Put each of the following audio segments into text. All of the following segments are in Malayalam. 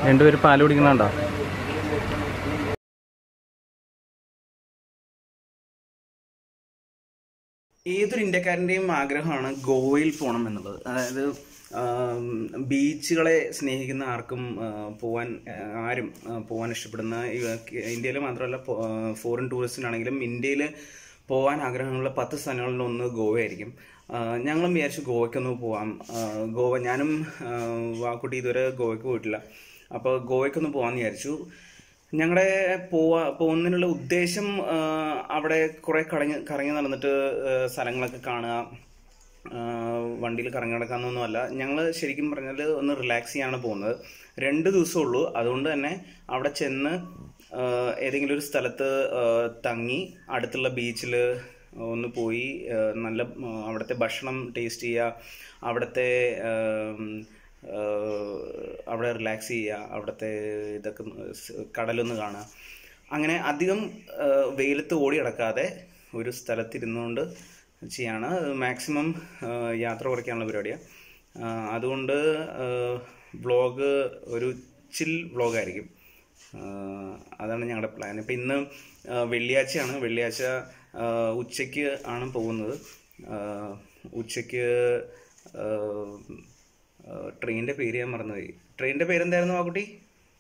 രണ്ടുപേര് പാല് കുടിക്കണുണ്ടോ ഏതൊരു ഇന്ത്യക്കാരൻ്റെയും ആഗ്രഹമാണ് ഗോവയിൽ പോകണം എന്നുള്ളത് അതായത് ആം, ബീച്ചുകളെ സ്നേഹിക്കുന്ന ആർക്കും ആ, പോവാൻ ആ, ആരും ആ, പോവാൻ ഇഷ്ടപ്പെടുന്ന ഇന്ത്യയിൽ മാത്രമല്ല ഫോറിൻ ടൂറിസ്റ്റിനാണെങ്കിലും ഇന്ത്യയിൽ പോകാൻ ആഗ്രഹമുള്ള പത്ത് സ്ഥലങ്ങളിൽ ഒന്ന് ഗോവയായിരിക്കും ആ, ഞങ്ങളും വിചാരിച്ചു ഗോവയ്ക്കൊന്ന് പോവാം ആ, ഗോവ ഞാനും ആ, വാക്കുട്ടി ഇതുവരെ ഗോവയ്ക്ക് പോയിട്ടില്ല അപ്പോൾ ഗോവയ്ക്കൊന്ന് പോകാമെന്ന് വിചാരിച്ചു ഞങ്ങളുടെ പോവാ പോകുന്നതിനുള്ള ഉദ്ദേശം ആ, അവിടെ കുറെ കറങ്ങി കറങ്ങി നടന്നിട്ട് ആ, സ്ഥലങ്ങളൊക്കെ കാണുക വണ്ടിയിൽ കറങ്ങി നടക്കാന്നൊന്നുമല്ല ഞങ്ങൾ ശരിക്കും പറഞ്ഞാൽ ഒന്ന് റിലാക്സ് ചെയ്യാണ് പോകുന്നത് രണ്ട് ദിവസമേ ഉള്ളൂ അതുകൊണ്ട് തന്നെ അവിടെ ചെന്ന് ആ, ഏതെങ്കിലും ഒരു സ്ഥലത്ത് ആ, തങ്ങി അടുത്തുള്ള ബീച്ചിൽ ഒന്ന് പോയി ആ, നല്ല ആ, അവിടുത്തെ ഭക്ഷണം ടേസ്റ്റ് ചെയ്യുക അവിടുത്തെ ആം, ആഹ് അവിടെ റിലാക്സ് ചെയ്യുക അവിടുത്തെ ഇതൊക്കെ സ് കടലൊന്ന് കാണുക അങ്ങനെ അധികം ആഹ് വെയിലത്ത് ഓടി നടക്കാതെ ഒരു സ്ഥലത്തിരുന്നുകൊണ്ട് ചെയ്യാണ് മാക്സിമം യാത്ര കുറയ്ക്കാനുള്ള പരിപാടിയാണ് അതുകൊണ്ട് വ്ളോഗ് ഒരു ചിൽ വ്ളോഗായിരിക്കും അതാണ് ഞങ്ങളുടെ പ്ലാൻ ഇപ്പം ഇന്ന് ആഹ് വെള്ളിയാഴ്ചയാണ് വെള്ളിയാഴ്ച ആഹ് ഉച്ചയ്ക്ക് ആണ് പോകുന്നത് ആഹ് ഉച്ചയ്ക്ക് ട്രെയിനിൻ്റെ പേര് ഞാൻ മറന്നുപോയി ട്രെയിനിൻ്റെ പേരെന്തായിരുന്നു ആ കുട്ടി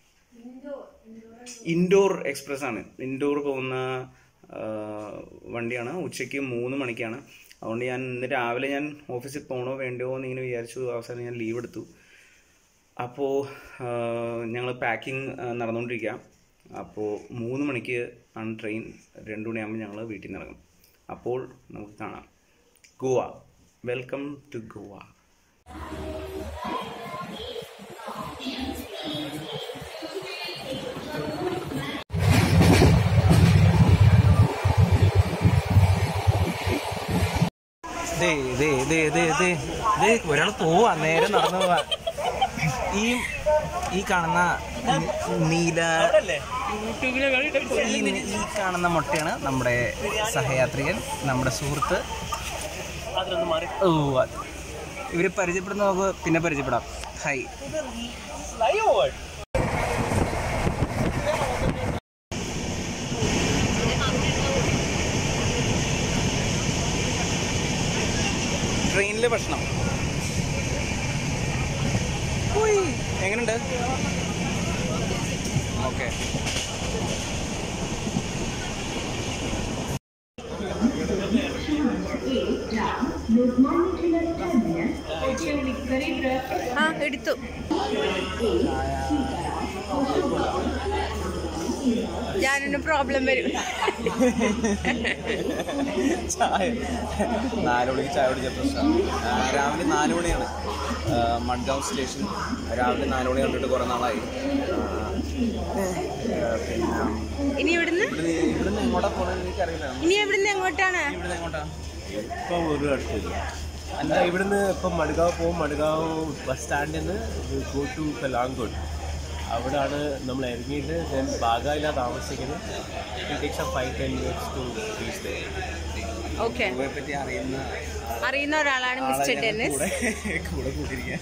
ഇൻഡോർ എക്സ്പ്രസ് ആണ് ഇൻഡോർ പോകുന്ന ആ, വണ്ടിയാണ് ഉച്ചയ്ക്ക് മൂന്ന് മണിക്കാണ് അതുകൊണ്ട് ഞാൻ ഇന്ന് രാവിലെ ഞാൻ ഓഫീസിൽ പോകണോ വേണ്ടയോ എന്ന് ഇങ്ങനെ വിചാരിച്ചു അവസാനം ഞാൻ ലീവ് എടുത്തു അപ്പോൾ ഞങ്ങൾ പാക്കിംഗ് നടന്നുകൊണ്ടിരിക്കുക അപ്പോൾ മൂന്ന് മണിക്ക് ആണ് ട്രെയിൻ രണ്ട് മണിയാകുമ്പോൾ ഞങ്ങൾ വീട്ടിൽ നിന്ന് ഇറങ്ങും അപ്പോൾ നമുക്ക് കാണാം ഗോവ വെൽക്കം ടു ഗോവ ദേ ദേ ദേ ദേ ദേ ദേ ഒരാൾ പോവാ നേരെ നടന്നു പോവാ ഈ ഈ കാണുന്ന ഈ നീല ഈ നി- ഈ കാണുന്ന മുട്ടയാണ് നമ്മുടെ സഹയാത്രികൻ നമ്മുടെ സുഹൃത്ത് ഓ അത് ഇവര് പരിചയപ്പെടുന്ന നമുക്ക് പിന്നെ പരിചയപ്പെടാം ഹൈ ട്രെയിനിലെ ഭക്ഷണം ഉയ്, എങ്ങനുണ്ട് ഓക്കെ ആ എടുത്തു ഞാനൊന്ന് പ്രോബ്ലം വരും ചായ നാല് മണിക്ക് ചായ കുടിച്ച പ്രശ്നം ആ, രാവിലെ നാല് മണിയാണ് ആ, മഡ്ഗാവ് സ്റ്റേഷൻ രാവിലെ നാല് മണി കണ്ടിട്ട് കുറേ നാളായി ആ, ആ, പിന്നെ ഇനി ഇവിടുന്ന് ഇവിടുന്ന് ഇവിടുന്ന് എങ്ങോട്ടാ പോകണമെന്ന് എനിക്കറിയില്ല ഇനി എവിടുന്ന് എങ്ങോട്ടാണ് ഇവിടുന്ന് എങ്ങോട്ടാ ഇപ്പം ഒരു അടുത്തില്ല അല്ല ഇവിടുന്ന് ഇപ്പം മഡ്ഗാവ് പോകും മഡ്ഗാവ് ബസ് സ്റ്റാൻഡിൽ നിന്ന് ഗോ ടു കലാങ്കോട്ട് അവിടാണ് നമ്മൾ ഇറങ്ങിയിട്ട് ഞാൻ ബാഗയിലാണ് താമസിക്കുന്നത് takes a five ten minutes to reach okay ഗോവയെ പറ്റി അറിയുന്ന അറിയുന്ന ഒരാളാണ് മിസ്റ്റർ ഡെന്നിസ് കൂടെ കൂടെ കൂട്ടിയിരിക്കുക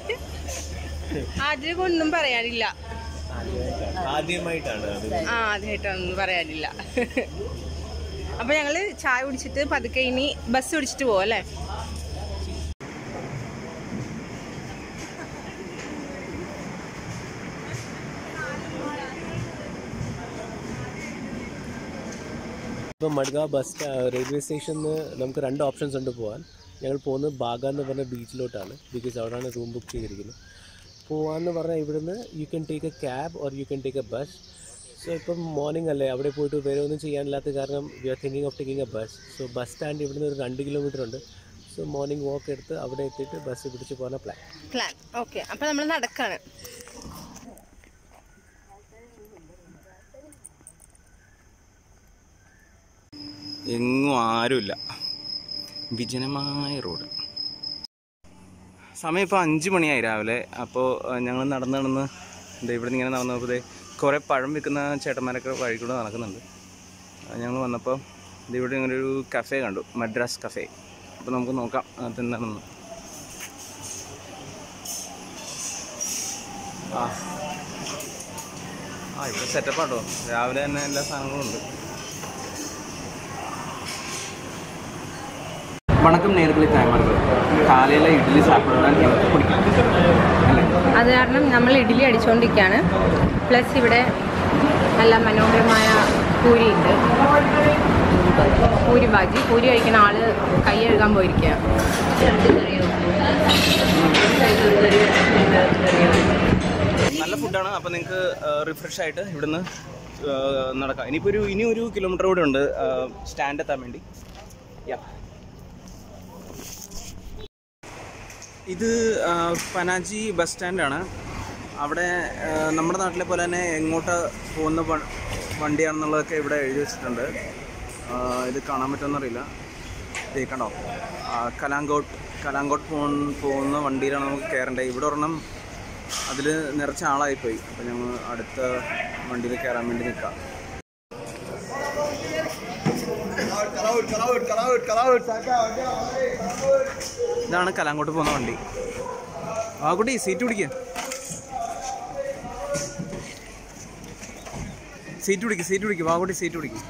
ആദ്യം ഒന്നും പറയാനില്ല ആദ്യമായിട്ടാണ് അത് ആ ആദ്യമായിട്ടൊന്നും പറയാനില്ല അപ്പൊ ഞങ്ങള് ചായ കുടിച്ചിട്ട് പതുക്കെ ഇനി ബസ് പിടിച്ചിട്ട് പോവും അല്ലേ ഇപ്പം മഡ്ഗാവ് ബസ് സ്റ്റാ റെയിൽവേ സ്റ്റേഷനിൽ നമുക്ക് രണ്ട് ഓപ്ഷൻസ് ഉണ്ട് പോകാൻ ഞങ്ങൾ പോകുന്നത് ബാഗ എന്ന് പറഞ്ഞ ബീച്ചിലോട്ടാണ് ബിക്കോസ് അവിടെയാണ് റൂം ബുക്ക് ചെയ്തിരിക്കുന്നത് പോകാമെന്ന് പറഞ്ഞാൽ ഇവിടുന്ന് you can take a cab or you can take a bus so ഇപ്പം മോർണിംഗ് അല്ലേ അവിടെ പോയിട്ട് വേറെ ഒന്നും ചെയ്യാനില്ലാത്ത കാരണം we are thinking of taking a bus so bus stand ഇവിടുന്ന് ഒരു രണ്ട് കിലോമീറ്റർ ഉണ്ട് സോ മോർണിംഗ് വാക്ക് എടുത്ത് അവിടെ എത്തിയിട്ട് ബസ് പിടിച്ച് പോകുന്ന പ്ലാൻ പ്ലാൻ ഓക്കെ അപ്പൊ നമ്മൾ നടക്കാണ് എങ്ങും ആരുമില്ല വിജനമായ റോഡ് സമയം ഇപ്പോൾ അഞ്ച് മണിയായി രാവിലെ അപ്പോൾ ഞങ്ങൾ നടന്ന് നടന്ന് ദേ ഇവിടെ നിന്ന് ഇങ്ങനെ നടന്നു നോക്കുമ്പോൾ കുറേ പഴം വിൽക്കുന്ന ചേട്ടന്മാരൊക്കെ വഴി കൂടെ നടക്കുന്നുണ്ട് ഞങ്ങൾ വന്നപ്പോൾ ഇത് ഇവിടെ ഇങ്ങനെ ഒരു കഫേ കണ്ടു മദ്രാസ് കഫേ അപ്പോൾ നമുക്ക് നോക്കാം അതെന്താണെന്ന് ആ ആ ഇവിടെ സെറ്റപ്പ് ആട്ടോ രാവിലെ തന്നെ എല്ലാ സാധനങ്ങളും ഉണ്ട് വണക്കം നേരത്തിൽ ചായമാർക്ക് കാലയിലെ ഇഡ്ഡലി സാപ്പിടാൻ എനിക്ക് പിടിക്കും അല്ലേ അത് കാരണം നമ്മൾ ഇഡ്ഡലി അടിച്ചുകൊണ്ടിരിക്കുകയാണ് പ്ലസ് ഇവിടെ നല്ല മനോഹരമായ പൂരി ഉണ്ട് പൂരി ബാജി പൂരി കഴിക്കുന്ന ആള് കൈ കഴുകാൻ പോയിരിക്കുക നല്ല ഫുഡാണ് അപ്പോൾ നിങ്ങൾക്ക് റിഫ്രഷ് ആയിട്ട് ഇവിടുന്ന് ആ, നടക്കാം ഇനിയിപ്പോൾ ഒരു ഇനി ഒരു കിലോമീറ്റർ കൂടെ ഉണ്ട് സ്റ്റാൻഡ് എത്താൻ വേണ്ടി യാ ഇത് ആ, പനാജി ബസ് സ്റ്റാൻഡാണ് അവിടെ ആ, നമ്മുടെ നാട്ടിലെ പോലെ തന്നെ എങ്ങോട്ട് പോകുന്ന വ- വണ്ടിയാണെന്നുള്ളതൊക്കെ ഇവിടെ എഴുതി വെച്ചിട്ടുണ്ട് ആ, ഇത് കാണാൻ പറ്റുമെന്നറിയില്ല ദേ കണ്ടോ ആ, കലാങ്കോട്ട് കലാങ്കോട്ട് പോ പോകുന്ന വണ്ടിയിലാണ് നമുക്ക് കയറേണ്ടത് ഇവിടെ ഒരെണ്ണം അതിൽ നിറച്ച ആളായിപ്പോയി അപ്പോൾ ഞങ്ങൾ അടുത്ത വണ്ടിയിൽ കയറാൻ വേണ്ടി നിൽക്കാം ഇതാണ് കലാങ്കോട്ട് പോകുന്ന വണ്ടി ആ കുട്ടി സീറ്റ് പിടിക്കുക സീറ്റ് പിടിക്കുക സീറ്റ് പിടിക്കുക വാകുട്ടി സീറ്റ് പിടിക്കുക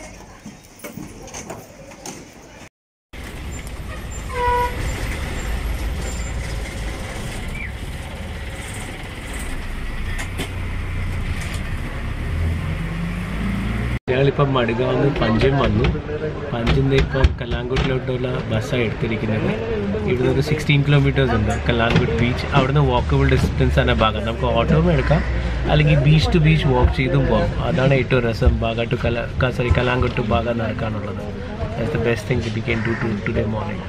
ഞങ്ങളിപ്പം മടുകാവുന്ന പഞ്ചം വന്നു പഞ്ചിൽ നിന്ന് ഇപ്പം കല്ലാങ്കുട്ടിലോട്ടുള്ള ബസ്സാണ് എടുത്തിരിക്കുന്നത് ഇവിടുന്ന് ഒരു സിക്സ്റ്റീൻ കിലോമീറ്റേഴ്സ് ഉണ്ട് കല്ലാങ്കുട്ട് ബീച്ച് അവിടുന്ന് വാക്കബിൾ ഡിസ്റ്റൻസ് ആണ് ഭാഗം നമുക്ക് ഓട്ടോവും എടുക്കാം അല്ലെങ്കിൽ ബീച്ച് ടു ബീച്ച് വാക്ക് ചെയ്തും പോകാം അതാണ് ഏറ്റവും രസം ബാഗ ടു കല സോറി കലാങ്കുട്ട് ടു ബാഗ നടക്കാനുള്ളത് that's the best thing we can do to today morning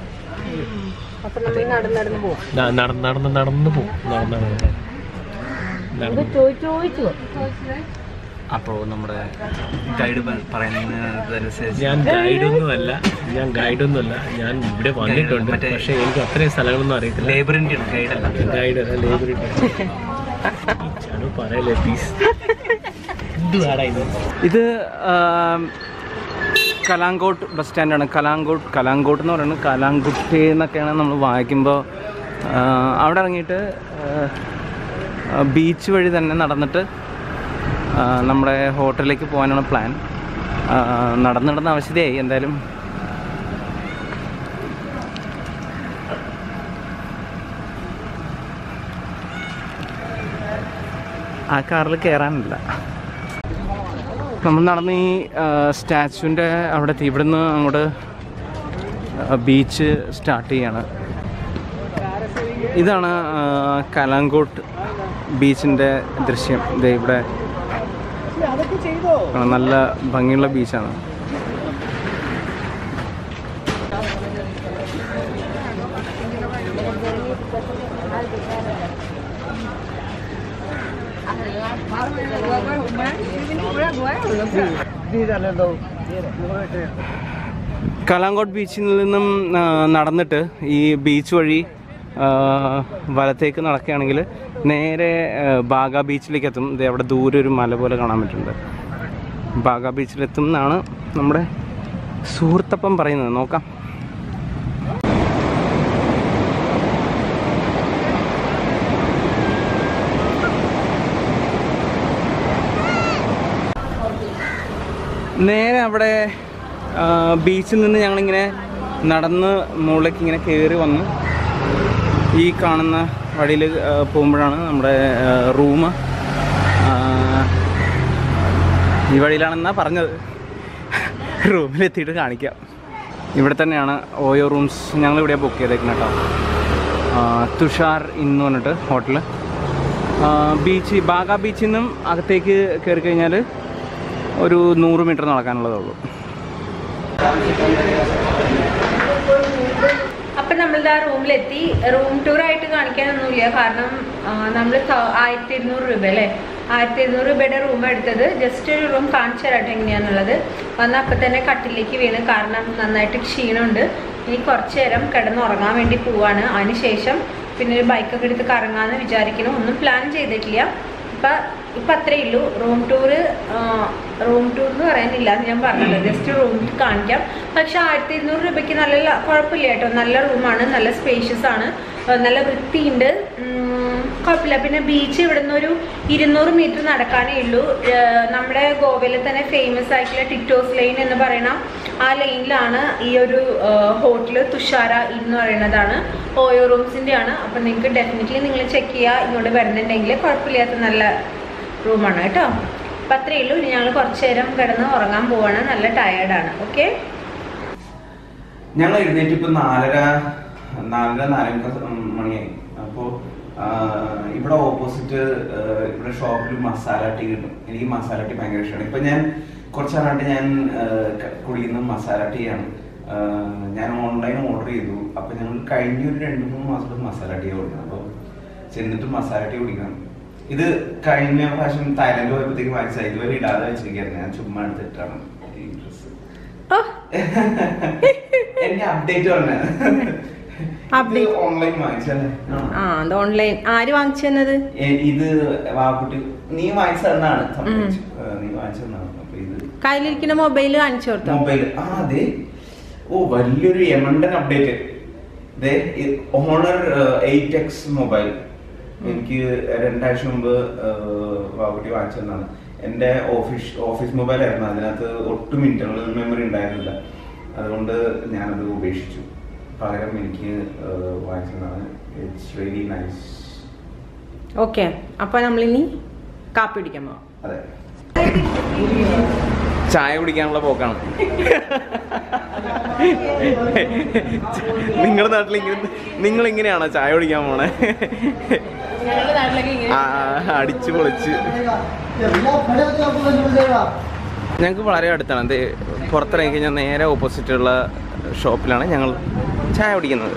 നടന്ന് നടന്ന് നടന്ന് പോകും നടന്ന് നടന്ന് നടന്ന് അപ്പോൾ നമ്മുടെ ഗൈഡ് പറയുന്നതനുസരിച്ച് ഞാൻ ഗൈഡൊന്നുമല്ല ഞാൻ ഗൈഡൊന്നുമല്ല ഞാൻ ഇവിടെ വന്നിട്ടുണ്ട് പക്ഷേ എനിക്ക് അത്രയും സ്ഥലങ്ങളൊന്നും അറിയത്തില്ല ലേബറിൻ്റെ ഗൈഡല്ല ഗൈഡ് ലേബർ ചാണു പറയല്ലേ പ്ലീസ് എന്തുവാടാ ഇത് ഇത് ആം, കലാങ്കോട്ട് ബസ് സ്റ്റാൻഡാണ് കലാങ്കോട്ട് കലാങ്കോട്ട് എന്ന് പറയുന്നത് കലാങ്കുട്ടി എന്നൊക്കെയാണ് നമ്മൾ വായിക്കുമ്പോൾ ആ, അവിടെ ഇറങ്ങിയിട്ട് ആ, ബീച്ച് വഴി തന്നെ നടന്നിട്ട് ആ, നമ്മുടെ ഹോട്ടലിലേക്ക് പോകാനാണ് പ്ലാൻ ആ, നടന്ന് നടന്ന അവശതയായി എന്തായാലും ആ കാറിൽ കയറാനില്ല നമ്മൾ നടന്ന് ഈ സ്റ്റാച്ചുവിൻ്റെ അവിടെ എത്തി ഇവിടുന്ന് അങ്ങോട്ട് ബീച്ച് സ്റ്റാർട്ട് ചെയ്യാണ് ഇതാണ് ആ, കലാങ്കോട്ട് ബീച്ചിൻ്റെ ദൃശ്യം ദേ ഇവിടെ ആ, നല്ല ഭംഗിയുള്ള ബീച്ചാണ് കലാങ്കോട്ട് ബീച്ചിൽ നിന്നും ആ, നടന്നിട്ട് ഈ ബീച്ച് വഴി ആ, വലത്തേക്ക് നടക്കുകയാണെങ്കിൽ നേരെ ആ, ബാഗ ബീച്ചിലേക്ക് എത്തും ഇത് അവിടെ ദൂരെ ഒരു മല പോലെ കാണാൻ പറ്റുന്നുണ്ട് ബാഗ ബീച്ചിലെത്തും എന്നാണ് നമ്മുടെ സുഹൃത്തപ്പം പറയുന്നത് നോക്കാം നേരെ അവിടെ ആ, ബീച്ചിൽ നിന്ന് ഞങ്ങളിങ്ങനെ നടന്ന് മുകളിലേക്ക് ഇങ്ങനെ കയറി വന്നു ഈ കാണുന്ന വഴിയിൽ പോകുമ്പോഴാണ് നമ്മുടെ റൂം ഈ വഴിയിലാണെന്നാ പറഞ്ഞത് റൂമിലെത്തിയിട്ട് കാണിക്കാം ഇവിടെ തന്നെയാണ് ഓയോ റൂംസ് ഞങ്ങൾ ഇവിടെ ബുക്ക് ചെയ്തേക്കുന്നത് കേട്ടോ ആ, തുഷാർ ഇന്ന് പറഞ്ഞിട്ട് ഹോട്ടൽ ബീച്ച് ബാഗ ബീച്ചിൽ നിന്നും അകത്തേക്ക് കയറി കഴിഞ്ഞാൽ ഒരു നൂറ് മീറ്റർ നടക്കാനുള്ളതേ ഉള്ളൂ അപ്പൊ നമ്മളിത് ആ റൂമിലെത്തി റൂം ടൂർ ആയിട്ട് കാണിക്കാനൊന്നുമില്ല കാരണം നമ്മൾ ആയിരത്തി ഇരുന്നൂറ് രൂപ അല്ലേ ആയിരത്തി ഇരുന്നൂറ് രൂപയുടെ റൂം എടുത്തത് ജസ്റ്റ് ഒരു റൂം കാണിച്ചു തരാട്ടെ എങ്ങനെയാന്നുള്ളത് വന്ന അപ്പം തന്നെ കട്ടിലേക്ക് വീണ് കാരണം നന്നായിട്ട് ക്ഷീണമുണ്ട് ഇനി കുറച്ച് നേരം കിടന്നുറങ്ങാൻ വേണ്ടി പോവാണ് അതിനുശേഷം പിന്നെ ഒരു ബൈക്കൊക്കെ എടുത്ത് കറങ്ങാമെന്ന് വിചാരിക്കുന്നു ഒന്നും പ്ലാൻ ചെയ്തിട്ടില്ല ഇപ്പം ഇപ്പം അത്രയേ ഉള്ളൂ റൂം ടൂറ് റൂം ടൂർ എന്ന് പറയാനില്ല എന്ന് ഞാൻ പറഞ്ഞത് ജസ്റ്റ് റൂം കാണിക്കാം പക്ഷെ ആയിരത്തി ഇരുന്നൂറ് രൂപയ്ക്ക് നല്ല ല- കുഴപ്പമില്ല കേട്ടോ നല്ല റൂമാണ് നല്ല സ്പേഷ്യസ് ആണ് ആ, നല്ല വൃത്തിയുണ്ട് ഉം, കുഴപ്പമില്ല പിന്നെ ബീച്ച് ഇവിടുന്ന് ഒരു ഇരുന്നൂറ് മീറ്റർ നടക്കാനേ ഉള്ളൂ ഏർ നമ്മുടെ ഗോവയിലെ തന്നെ ഫേമസ് ആയിട്ടുള്ള ടിറ്റോസ് ലൈൻ എന്ന് പറയുന്ന ആ ലൈനിലാണ് ഈ ഒരു ഹോട്ടൽ തുഷാര എന്ന് പറയുന്നതാണ് ഓയോ റൂംസിൻ്റെ ആണ് അപ്പം നിങ്ങൾക്ക് ഡെഫിനറ്റ്ലി നിങ്ങൾ ചെക്ക് ചെയ്യുക ഇങ്ങോട്ട് വരുന്നുണ്ടെങ്കിൽ കുഴപ്പമില്ലാത്ത നല്ല റൂമാണ് കേട്ടോ അപ്പം അത്രയേ ഉള്ളൂ ഇനി ഞങ്ങൾ കുറച്ച് നേരം കിടന്ന് ഉറങ്ങാൻ പോവാണ് നല്ല ടയേർഡാണ് ഓക്കെ ഞങ്ങൾ എഴുന്നേറ്റ് ഇപ്പൊ നാലര നാലര നാലേമുക്കാൽ മണിയായി അപ്പോ ആ, ഇവിടെ ഓപ്പോസിറ്റ് ഇവിടെ ഷോപ്പിൽ മസാല ടീ കിട്ടും എനിക്ക് മസാല ടീ ഭയങ്കര ഇഷ്ടമാണ് ഇപ്പൊ ഞാൻ കുറച്ചാളായിട്ട് ഞാൻ ആ, ക- കുടിക്കുന്നത് മസാല ടീ ആണ് ആ, ഞാൻ ഓൺലൈൻ ഓർഡർ ചെയ്തു അപ്പൊ ഞങ്ങൾ കഴിഞ്ഞ ഒരു രണ്ട് മൂന്ന് മാസത്തിൽ മസാല ടീ കൊടുക്കണം അപ്പൊ ചെന്നിട്ട് മസാല ടീ കുടിക്കണം ഇത് കഴിഞ്ഞ പ്രാവശ്യം തായ്ലൻഡ് പോയപ്പോഴത്തേക്ക് മനസ്സിലായി ഇതുവരെ ഇടാതെ വെച്ചിരിക്കുകയായിരുന്നു ഞാൻ ചുമ്മാ എടുത്തിട്ടാണ് ഈ ഡ്രസ്സ് ഓ എന്റെ അപ്ഡേറ്റ് പറഞ്ഞത് Update. ഓൺലൈൻ വാങ്ങിച്ചല്ലേ ആ അത് ഓൺലൈൻ ആര് വാങ്ങിച്ചു തന്നത് എ- ഇത് വാക്കുട്ടി നീ വാങ്ങിച്ചു തന്നാണ് സംഭവിച്ചു ഏ, നീ വാങ്ങിച്ചു തന്നാണ് അപ്പൊ ഇത് കയ്യിലിരിക്കുന്ന മൊബൈൽ കാണിച്ചു കൊടുത്തോ മൊബൈൽ ആ അതെ ഓ വലിയൊരു എമണ്ടൻ അപ്ഡേറ്റ് ദേ ഓണർ എയ്റ്റ് എക്സ് മൊബൈൽ എനിക്ക് രണ്ടാഴ്ച മുമ്പ് വാക്കുട്ടി വാങ്ങിച്ചു തന്നാണ് എന്റെ ഓഫീസ് ഓഫീസ് മൊബൈൽ ആയിരുന്നു അതിനകത്ത് ഒട്ടും ഇന്റർണൽ മെമ്മറി ഉണ്ടായിരുന്നില്ല അതുകൊണ്ട് ഞാനത് ഉപേക്ഷിച്ചു പകരം എനിക്ക് വാങ്ങിച്ചു തന്നാണ് ഇറ്റ്സ് വെരി നൈസ് ഓക്കെ അപ്പൊ നമ്മളിനി കാപ്പി പിടിക്കാൻ പോവാം അതെ ചായ കുടിക്കാനുള്ള പോക്കാണ് നിങ്ങളുടെ നാട്ടിൽ ഇങ്ങനെ നിങ്ങൾ ഇങ്ങനെയാണോ ചായ കുടിക്കാൻ പോണേ ആ, അടിച്ച് പൊളിച്ച് ഞങ്ങൾക്ക് വളരെ അടുത്താണ് ഇത് പുറത്തിറങ്ങി കഴിഞ്ഞാൽ നേരെ ഓപ്പോസിറ്റുള്ള ഷോപ്പിലാണ് ഞങ്ങൾ ചായ കുടിക്കുന്നത്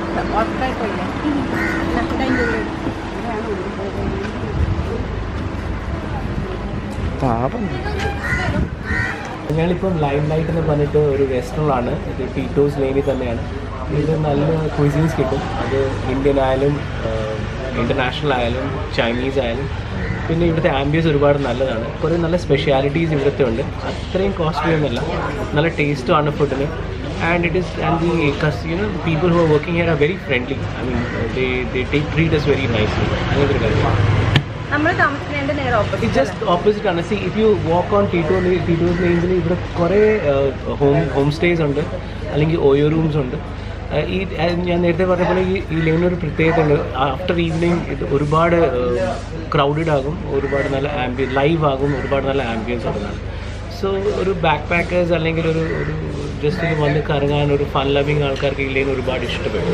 പാപം ഞങ്ങളിപ്പം ലൈം ലൈറ്റ് എന്ന് പറഞ്ഞിട്ട് ഒരു റെസ്റ്റോറൻ്റാണ് ഇത് ടീറ്റോസ് ലെയിനിൽ തന്നെയാണ് ഇത് നല്ല ക്വിസീൻസ് കിട്ടും അത് ഇന്ത്യൻ ആയാലും ഇൻ്റർനാഷണൽ ആയാലും ചൈനീസ് ആയാലും പിന്നെ ഇവിടുത്തെ ആംബിയൻസ് ഒരുപാട് നല്ലതാണ് കുറേ നല്ല സ്പെഷ്യാലിറ്റീസ് ഇവിടുത്തെ ഉണ്ട് അത്രയും കോസ്റ്റ്ലി ഒന്നുമല്ല നല്ല ടേസ്റ്റുമാണ് ഫുഡിന് and it is and the cause you know people who are working here are very friendly I mean they they take treat us very nicely അങ്ങനത്തെ ഒരു കാര്യം നമ്മൾ താമസിക്കേണ്ട നേരെ ഇത് ഓപ്പോസിറ്റ് ജസ്റ്റ് ഓപ്പോസിറ്റ് ആണ് see if you walk on Tito Tito's ലെയിൻസിൽ ഇവിടെ കുറേ ഹോം ഹോം സ്റ്റേസ് ഉണ്ട് അല്ലെങ്കിൽ ഓയോ റൂംസ് ഉണ്ട് Uh, ഈ uh, ഞാൻ നേരത്തെ പറഞ്ഞ പോലെ ഈ ഈ ലൈനിന് ഒരു പ്രത്യേകത ഉണ്ട് ആഫ്റ്റർ ഈവനിങ് ഇത് ഒരുപാട് ക്രൗഡഡ് ആകും ഒരുപാട് നല്ല ആംബിയൻ ലൈവ് ആകും ഒരുപാട് നല്ല ആംബിയൻസ് ഉള്ളതാണ് സോ ഒരു ബാക്ക് പാക്കേഴ്സ് അല്ലെങ്കിൽ ഒരു ഒരു ജസ്റ്റ് ഒന്ന് വന്ന് കറങ്ങാൻ ഒരു ഫൺ ലവിങ് ആൾക്കാർക്ക് ഈ ലൈൻ ഒരുപാട് ഇഷ്ടപ്പെടും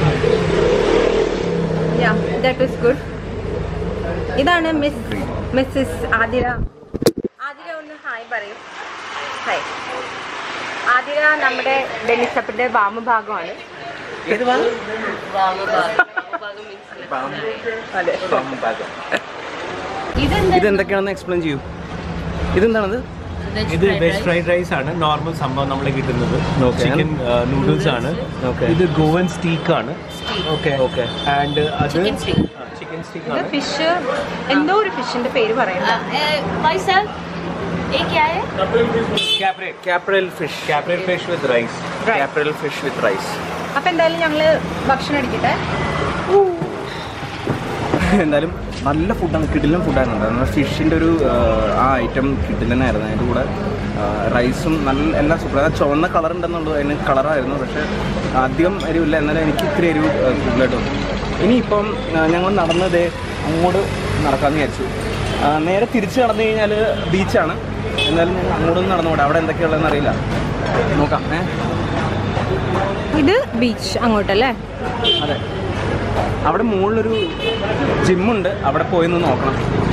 യാ ദാറ്റ് വാസ് ഗുഡ് ഇതാണ് മിസ് മിസ്സസ് ആതിര ആതിര ഒന്ന് ഹായ് പറയൂ ഹായ് ആതിര നമ്മുടെ ഡൽഹി ഷപ്പിന്റെ വാമഭാഗമാണ് ഇതെന്തൊക്കെയാണെന്ന് എക്സ്പ്ലെയിൻ ചെയ്യൂ ഇതെന്താണത് ഇത് വെജ് ഫ്രൈഡ് റൈസ് ആണ് നോർമൽ സംഭവം നമ്മൾ കിട്ടുന്നത് Okay. ചിക്കൻ നൂഡിൽസ് ആണ് Okay. ഇത് ഗോവൻ സ്റ്റീക്ക് ആണ് ഓക്കെ ഓക്കെ ആൻഡ് അത് Chicken steak. ചിക്കൻ സ്റ്റീക്ക് ഇത് ആണ് ഫിഷ് എന്തോ ഒരു ഫിഷിന്റെ പേര് പറയണം भाई साहब ये क्या है കാപ്രൽ ഫിഷ് കാപ്രൽ ഫിഷ് വിത്ത് റൈസ് കാപ്രൽ ഫിഷ് വിത്ത് റൈസ് അപ്പൊ എന്തായാലും ഞങ്ങള് ഭക്ഷണം അടിക്കട്ടെ എന്തായാലും നല്ല ഫുഡാണ് കിടിലൻ ഫുഡാണ് നമ്മുടെ ഫിഷിൻ്റെ ഒരു ആ, ആ ഐറ്റം കിടിലനായിരുന്നു അതിൻ്റെ കൂടെ ആ, റൈസും നല്ല എല്ലാം സൂപ്പർ ആ ചുവന്ന കളർ ഉണ്ടെന്നുള്ളത് അതിന് കളറായിരുന്നു പക്ഷേ അധികം എരിവില്ല എന്നാലും എനിക്ക് ഇത്തിരി എരിവ് ആ, കൂടുതലായിട്ട് തോന്നി ഇനിയിപ്പം ആ, ഞങ്ങൾ നടന്നത് അങ്ങോട്ട് നടക്കാമെന്ന് വിചാരിച്ചു ആ, നേരെ തിരിച്ച് നടന്നു കഴിഞ്ഞാൽ ബീച്ചാണ് എന്നാലും ഞങ്ങൾ അങ്ങോട്ടൊന്നും നടന്നുകൂടെ അവിടെ എന്തൊക്കെയുള്ളതെന്ന് അറിയില്ല നോക്കാം ഏ ഇത് ബീച്ച് അങ്ങോട്ടല്ലേ അതെ അവിടെ മുകളിലൊരു ജിമ്മുണ്ട് അവിടെ പോയി ഒന്ന് നോക്കണം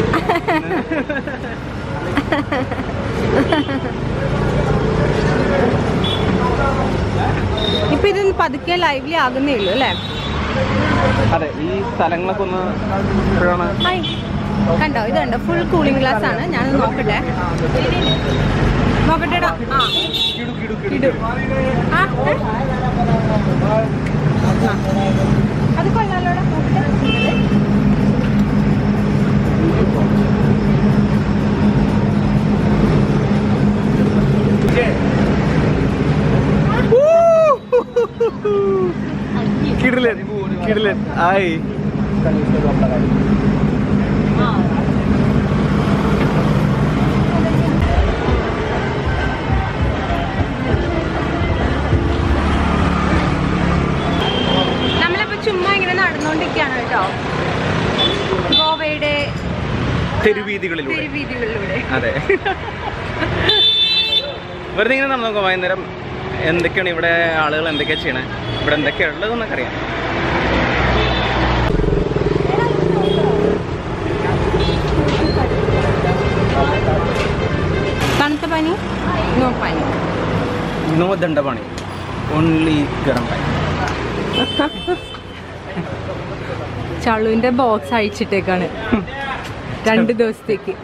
ഇപ്പൊ ഇത് പതുക്കെ ലൈവ്ലി ആകുന്നേ ഉള്ളൂ അല്ലേ അതെ ഈ സ്ഥലങ്ങളൊക്കെ ഒന്ന് ഇപ്പോഴാണ് ഹായ് കണ്ടോ ഇത് കണ്ടോ ഫുൾ കൂളിംഗ് ഗ്ലാസ് ആണ് ഞാൻ നോക്കട്ടെ നോക്കട്ടെടാ ആ ഇടു ആ ഏ? ആ. അത് കൊള്ളാലോടാ നോക്കട്ടെ കിടിലൻ കിടിലൻ ആയി आपका न्यूज़ पेपर आप लगाइए നമ്മളിപ്പോ ചുമ്മാ ഇങ്ങനെ നടന്നുകൊണ്ടിരിക്കുകയാണ് കേട്ടോ ഗോവയുടെ തെരുവീതികളിലൂടെ തെരുവീതികളിലൂടെ അതെ വെറുതെ ഇങ്ങനെ നടന്നു നോക്കാം വൈകുന്നേരം എന്തൊക്കെയാണ് ഇവിടെ ആളുകൾ എന്തൊക്കെയാണ് ചെയ്യണേ ഇവിടെ എന്തൊക്കെയാണ് ഉള്ളതെന്നൊക്കെ അറിയാം തണുത്ത പനി നോ പനി നോ ദണ്ഡപാണി ഓൺലി ഗരം പാനി ചളുവിന്റെ ബോക്സ് അഴിച്ചിട്ടേക്കാണ് രണ്ട് ദിവസത്തേക്ക്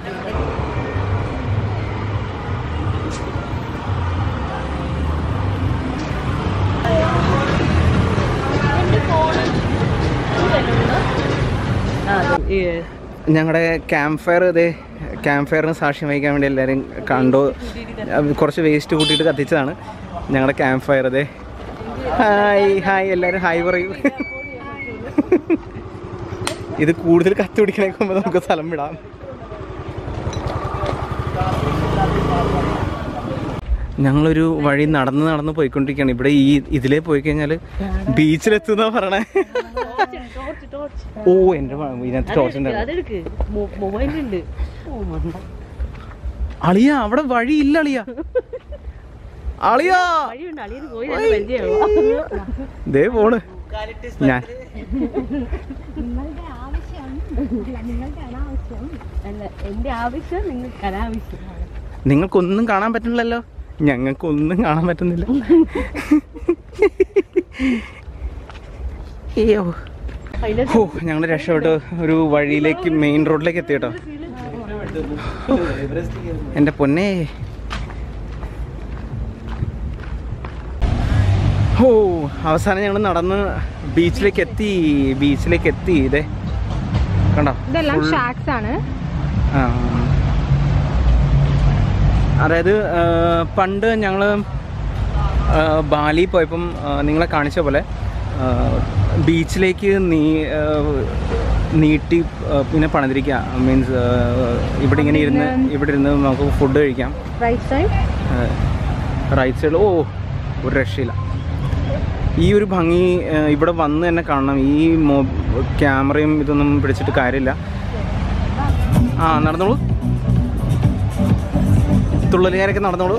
ഞങ്ങളുടെ ക്യാമ്പ് ഫയർ ഇതേ ക്യാമ്പ് ഫയറിന് സാക്ഷ്യം വഹിക്കാൻ വേണ്ടി എല്ലാവരും കണ്ടു അഹ് കുറച്ച് വേസ്റ്റ് കൂട്ടിയിട്ട് കത്തിച്ചതാണ് ഞങ്ങളുടെ ക്യാമ്പ് ഫയർ ഇതേ ഹായ് ഹായ് എല്ലാവരും ഹായ് പറയൂ ഇത് കൂടുതൽ കത്തി പിടിക്കണേക്കുമ്പോൾ നമുക്ക് സ്ഥലം വിടാം ഞങ്ങളൊരു വഴി നടന്ന് നടന്ന് പോയിക്കൊണ്ടിരിക്കുകയാണ് ഇവിടെ ഈ ഇതിലേ പോയി കഴിഞ്ഞാൽ ബീച്ചിലെത്തുന്ന പറയണേ ഓ എൻ്റെ മ- ഇതിനകത്ത് ടോർച്ച് ഉണ്ടായിരുന്നു മൊബൈലുണ്ട് അളിയ അവിടെ വഴിയില്ല അളിയ അളിയാ വഴിയുണ്ട് അളിയന് പോയി നല്ല പരിചയമാവും ദേ പോണ് ഞാൻ അല്ല എന്റെ ആവശ്യം നിങ്ങൾക്ക് അനാവശ്യമാണ് നിങ്ങൾക്കൊന്നും കാണാൻ പറ്റുന്നില്ലല്ലോ ഞങ്ങൾക്കൊന്നും കാണാൻ പറ്റുന്നില്ല അയ്യോ ഓ ഞങ്ങൾ രക്ഷപ്പെട്ട് ഒരു വഴിയിലേക്ക് മെയിൻ റോഡിലേക്ക് എത്തി കേട്ടോ എൻ്റെ പൊന്നേ ഓ അവസാനം ഞങ്ങൾ നടന്ന് ബീച്ചിലേക്ക് എത്തി ബീച്ചിലേക്ക് എത്തി ഇതേ കണ്ടോ ഇതെല്ലാം Full- ഷാക്സ് ആണ് ആ. അതായത് ആ, പണ്ട് ഞങ്ങൾ ബാലി പോയപ്പം ആ, നിങ്ങളെ കാണിച്ച പോലെ ആ, ബീച്ചിലേക്ക് നീ ആ, നീട്ടി ആ, പിന്നെ പണിതിരിക്കുക മീൻസ് ഇവിടെ ഇങ്ങനെ ഇരുന്ന് ഇവിടെ ഇരുന്ന് നമുക്ക് ഫുഡ് കഴിക്കാം റൈറ്റ് സൈഡ് റൈറ്റ് സൈഡിൽ ഓ ഒരു രക്ഷയില്ല ഈ ഒരു ഭംഗി ആ, ഇവിടെ വന്ന് തന്നെ കാണണം ഈ മൊ ക്യാമറയും ഇതൊന്നും പിടിച്ചിട്ട് കാര്യമില്ല ആ നടന്നോളൂ തുള്ളലുകാരൊക്കെ നടന്നോളൂ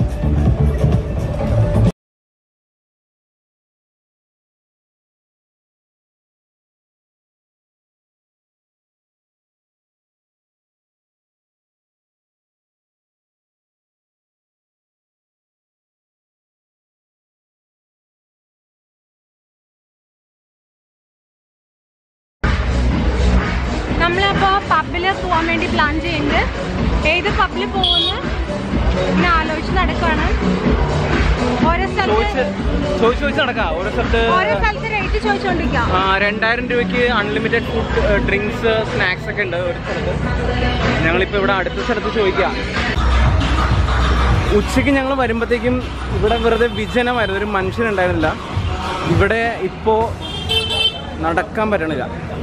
നമ്മളപ്പോ പബ്ബില് പോവാൻ വേണ്ടി പ്ലാൻ ചെയ്യുന്നുണ്ട് ഏത് പബ്ബിൽ പോകുന്നു ഇങ്ങനെ ആലോചിച്ച് നടക്കുകയാണ് ഓരോ ചോദിച്ച് സ്ഥലത്ത് ചോദിച്ച് ചോദിച്ച് നടക്കാം ഓരോ സ്ഥലത്ത് ഓരോ സ്ഥലത്ത് റേറ്റ് ചോദിച്ചോണ്ടിരിക്കാം ആ, രണ്ടായിരം രൂപയ്ക്ക് അൺലിമിറ്റഡ് ഫുഡ് ഡ്രിങ്ക്സ് സ്നാക്സ് ഒക്കെ ഉണ്ട് ഒരു സ്ഥലത്ത് ഞങ്ങളിപ്പോൾ ഇവിടെ അടുത്ത സ്ഥലത്ത് ചോദിക്കാം ഉച്ചയ്ക്ക് ഞങ്ങൾ വരുമ്പോഴത്തേക്കും ഇവിടെ വെറുതെ വിജനമായിരുന്നു ഒരു മനുഷ്യനുണ്ടായിരുന്നില്ല ഇവിടെ ഇപ്പോൾ നടക്കാൻ പറ്റണില്ല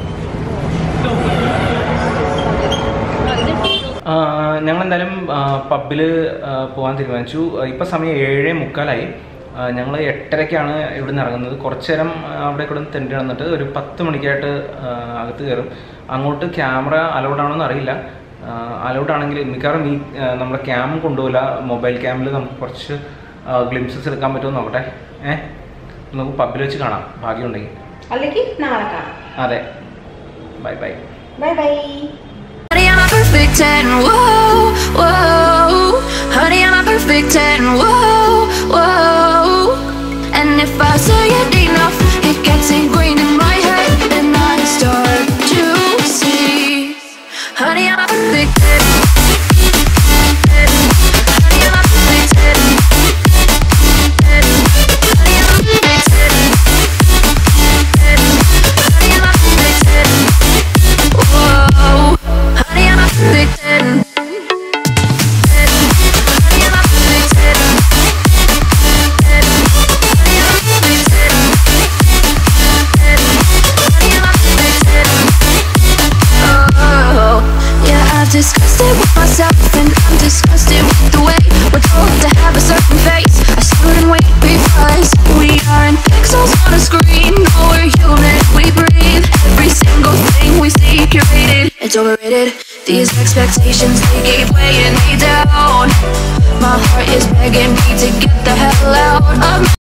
ഞങ്ങൾ എന്തായാലും പബ്ബിൽ പോകാൻ തീരുമാനിച്ചു ഇപ്പം സമയം ഏഴേ മുക്കാലായി ഞങ്ങൾ എട്ടരയ്ക്കാണ് ഇവിടെ നിന്ന് ഇറങ്ങുന്നത് കുറച്ച് നേരം ആ, അവിടെ കൂടെ ഒന്ന് തെണ്ടി നടന്നിട്ട് ഒരു പത്ത് മണിക്കായിട്ട് ആ, അകത്ത് കയറും അങ്ങോട്ട് ക്യാമറ അലൗഡ് ആണോ എന്ന് അറിയില്ല അലൗഡ് ആണെങ്കിൽ മിക്കവാറും ഈ ആ, നമ്മുടെ ക്യാം കൊണ്ടുപോകില്ല മൊബൈൽ ക്യാമിൽ നമുക്ക് കുറച്ച് ഗ്ലിംസസ് എടുക്കാൻ പറ്റുമോ എന്ന് നോക്കട്ടെ ഏഹ് നമുക്ക് പബ്ബിൽ വെച്ച് കാണാം ഭാഗ്യമുണ്ടെങ്കിൽ അല്ലെങ്കിൽ നാളെ കാണാം അതെ bye bye bye bye Honey, I'm a perfect 10, whoa, whoa Honey, I'm a perfect 10, whoa, whoa And if I say it enough, it gets ingrained in my head And I start to see Honey, I'm a perfect 10 Honey, I'm a perfect 10 Honey, I'm a perfect 10 Honey, I'm a perfect 10 Whoa, honey, I'm a perfect 10 Honey, I'm a perfect 10 was disgusted with myself and I'm disgusted with the way we're told to have a certain face, a certain weight because we aren't pixels on a screen. No, we're human, we breathe. Every single thing we see curated, it's overrated. These expectations they keep weighing me down. My heart is begging me to get the hell out of.